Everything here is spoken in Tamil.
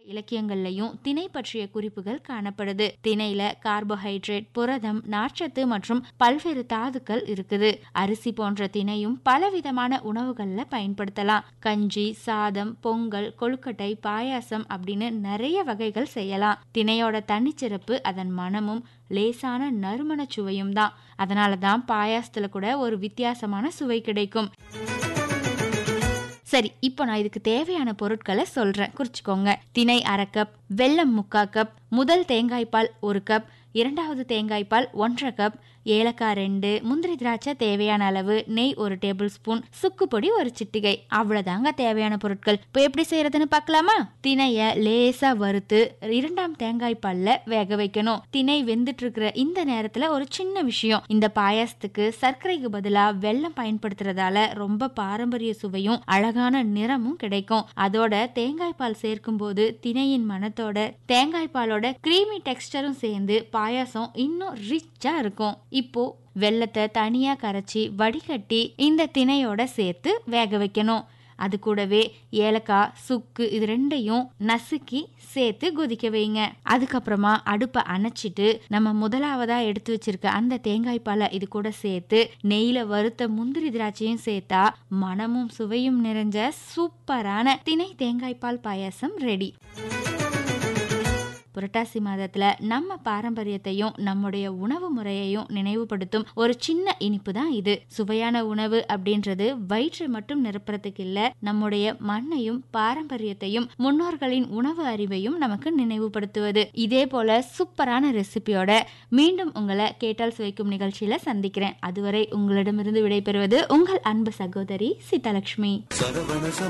இலக்கியங்கள்லயும் திணை பற்றிய குறிப்புகள் காணப்படுது திணையில கார்போஹைட்ரேட் புரதம் நார்ச்சத்து மற்றும் பல்வேறு தாதுக்கள் இருக்குது அரிசி போன்ற திணையும் பலவிதமான உணவுகள்ல பயன்படுத்தலாம் கஞ்சி சாதம் பொங்கல் கொழுக்கட்டை பாயாசம் அப்படின்னு நிறைய வகைகள் செய்யலாம் திணையோட தனிச்சிறப்பு அதன் மனமும் லேசான நறுமண சுவையும் தான் அதனால தான் பாயாசத்துல கூட ஒரு வித்தியாசமான சுவை கிடைக்கும் சரி இப்போ நான் இதுக்கு தேவையான பொருட்களை சொல்றேன் குறிச்சுக்கோங்க திணை அரை கப் வெல்லம் முக்கா கப் முதல் தேங்காய்பால் ஒரு கப் இரண்டாவது தேங்காய்பால் ஒன்றரை கப் ஏலக்காய் ரெண்டு முந்திரி திராட்சை தேவையான அளவு நெய் ஒரு டேபிள் ஸ்பூன் சுக்கு பொடி ஒரு சிட்டிகை அவ்வளவுதாங்க தேவையான பொருட்கள் இப்போ எப்படி செய்யறதுன்னு பார்க்கலாமா திணைய லேசா வறுத்து இரண்டாம் தேங்காய் பால்ல வேக வைக்கணும் திணை வெந்துட்டு இருக்கிற இந்த நேரத்துல ஒரு சின்ன விஷயம் இந்த பாயாசத்துக்கு சர்க்கரைக்கு பதிலா வெல்லம் பயன்படுத்துறதால ரொம்ப பாரம்பரிய சுவையும் அழகான நிறமும் கிடைக்கும் அதோட தேங்காய் பால் சேர்க்கும் போது திணையின் மனத்தோட தேங்காய் பாலோட கிரீமி டெக்ஸ்டரும் சேர்ந்து பாயாசம் இன்னும் ரிச்சா இருக்கும் இப்போ வெள்ளத்தை தனியா கரைச்சி வடிகட்டி இந்த திணையோட சேர்த்து வேக வைக்கணும் அது கூடவே ஏலக்காய் சுக்கு இது ரெண்டையும் நசுக்கி சேர்த்து கொதிக்க வைங்க அதுக்கப்புறமா அடுப்பை அணைச்சிட்டு நம்ம முதலாவதா எடுத்து வச்சிருக்க அந்த தேங்காய் பாலை இது கூட சேர்த்து நெய்யில வறுத்த முந்திரி திராட்சையும் சேர்த்தா மனமும் சுவையும் நிறைஞ்ச சூப்பரான திணை தேங்காய் பால் பாயாசம் ரெடி புரட்டாசி மாதத்துல நம்ம பாரம்பரியத்தையும் நம்முடைய உணவு முறையையும் நினைவுபடுத்தும் ஒரு சின்ன இனிப்பு தான் இது சுவையான உணவு அப்படின்றது வயிற்றை மட்டும் நிரப்புறதுக்கு இல்ல நம்முடைய மண்ணையும் பாரம்பரியத்தையும் முன்னோர்களின் உணவு அறிவையும் நமக்கு நினைவுபடுத்துவது இதே போல சூப்பரான ரெசிபியோட மீண்டும் உங்களை கேட்டால் சுவைக்கும் நிகழ்ச்சியில சந்திக்கிறேன் அதுவரை உங்களிடமிருந்து விடைபெறுவது உங்கள் அன்பு சகோதரி சீதாலட்சுமி